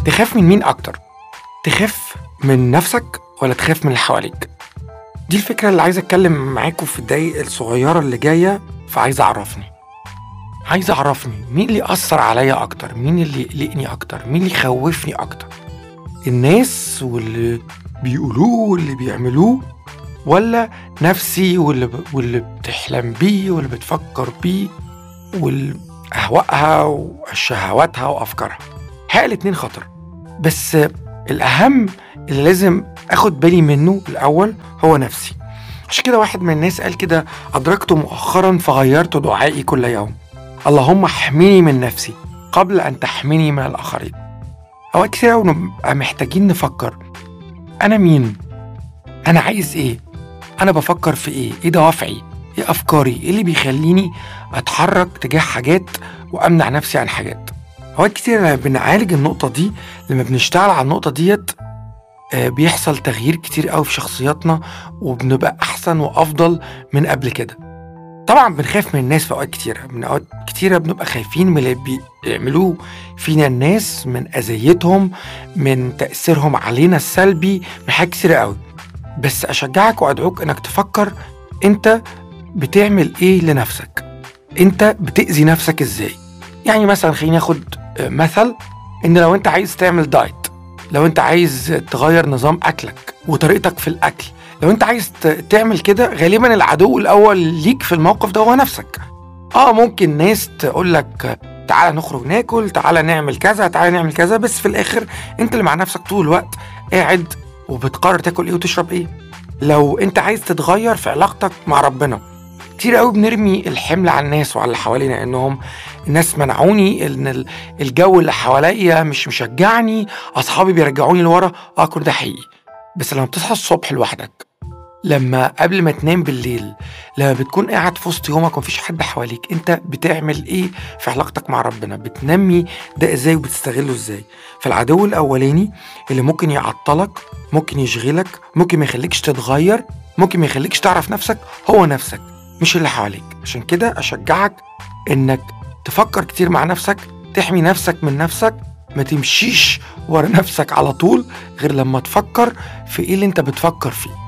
تخاف من مين أكتر؟ تخاف من نفسك ولا تخاف من اللي حواليك؟ دي الفكرة اللي عايز أتكلم معاكم في الدقايق الصغيرة اللي جاية فعايز أعرفني عايز أعرفني مين اللي أثر عليا أكتر مين اللي يقلقني أكتر مين اللي يخوفني أكتر الناس واللي بيقولوه واللي بيعملوه ولا نفسي واللي, ب... واللي بتحلم بيه واللي بتفكر بيه وأهوائها وشهواتها وأفكارها حقيقة الاتنين خطر بس الأهم اللي لازم أخد بالي منه الأول هو نفسي عشان كده واحد من الناس قال كده أدركته مؤخرا فغيرت دعائي كل يوم اللهم احميني من نفسي قبل أن تحميني من الآخرين أوقات كتير أوي نبقى محتاجين نفكر أنا مين؟ أنا عايز إيه؟ أنا بفكر في إيه؟ إيه دوافعي؟ إيه أفكاري؟ إيه اللي بيخليني أتحرك تجاه حاجات وأمنع نفسي عن حاجات؟ أوقات كتير لما بنعالج النقطة دي لما بنشتغل على النقطة ديت آه، بيحصل تغيير كتير قوي في شخصياتنا وبنبقى أحسن وأفضل من قبل كده طبعا بنخاف من الناس في أوقات كتيرة من أوقات كتيرة بنبقى خايفين من اللي بيعملوه فينا الناس من أذيتهم من تأثيرهم علينا السلبي من حاجات كتيرة قوي بس أشجعك وأدعوك إنك تفكر أنت بتعمل إيه لنفسك أنت بتأذي نفسك إزاي يعني مثلا خليني أخد آه، مثل إن لو أنت عايز تعمل دايت لو أنت عايز تغير نظام أكلك وطريقتك في الأكل لو أنت عايز ت- تعمل كده غالبا العدو الأول ليك في الموقف ده هو نفسك اه ممكن ناس تقول لك تعالى نخرج ناكل تعالى نعمل كذا تعالى نعمل كذا بس في الاخر انت اللي مع نفسك طول الوقت قاعد وبتقرر تاكل ايه وتشرب ايه لو انت عايز تتغير في علاقتك مع ربنا كتير قوي بنرمي الحمل على الناس وعلى اللي حوالينا انهم الناس منعوني ان ال- الجو اللي حواليا مش مشجعني اصحابي بيرجعوني لورا اه كل ده حقيقي بس لما بتصحى الصبح لوحدك لما قبل ما تنام بالليل لما بتكون قاعد في وسط يومك ومفيش حد حواليك انت بتعمل ايه في علاقتك مع ربنا بتنمي ده ازاي وبتستغله ازاي فالعدو الاولاني اللي ممكن يعطلك ممكن يشغلك ممكن ما يخليكش تتغير ممكن ما يخليكش تعرف نفسك هو نفسك مش اللي حواليك عشان كده اشجعك انك تفكر كتير مع نفسك تحمي نفسك من نفسك ما تمشيش ورا نفسك على طول غير لما تفكر في ايه اللي انت بتفكر فيه